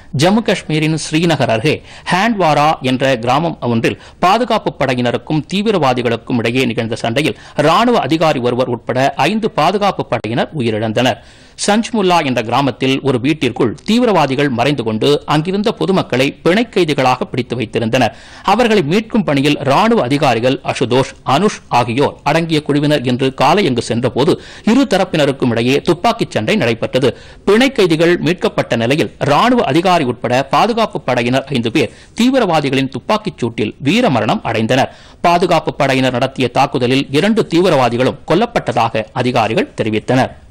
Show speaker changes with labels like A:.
A: ஜம்மு காஷ்மீரின் ஸ்ரீநகர் அருகே ஹேண்ட்வாரா என்ற கிராமம் ஒன்றில் பாதுகாப்பு படையினருக்கும் தீவிரவாதிகளுக்கும் இடையே நிகழ்ந்த சண்டையில் ராணுவ அதிகாரி ஒருவர் உட்பட ஐந்து பாதுகாப்பு படையினர் உயிரிழந்தனர் சஞ்ச்முல்லா என்ற கிராமத்தில் ஒரு வீட்டிற்குள் தீவிரவாதிகள் மறைந்து கொண்டு அங்கிருந்த பொதுமக்களை பிணை கைதிகளாக பிடித்து வைத்திருந்தனர் அவர்களை மீட்கும் பணியில் ராணுவ அதிகாரிகள் அசுதோஷ் அனுஷ் ஆகியோர் அடங்கிய குழுவினர் இன்று காலை அங்கு சென்றபோது இரு தரப்பினருக்கும் இடையே துப்பாக்கிச் சண்டை நடைபெற்றது பிணை கைதிகள் மீட்கப்பட்ட நிலையில் ராணுவ அதிகாரி உட்பட பாதுகாப்பு படையினர் ஐந்து பேர் தீவிரவாதிகளின் துப்பாக்கிச் சூட்டில் வீரமரணம் அடைந்தனர் பாதுகாப்பு படையினர் நடத்திய தாக்குதலில் இரண்டு தீவிரவாதிகளும் கொல்லப்பட்டதாக அதிகாரிகள் தெரிவித்தனர்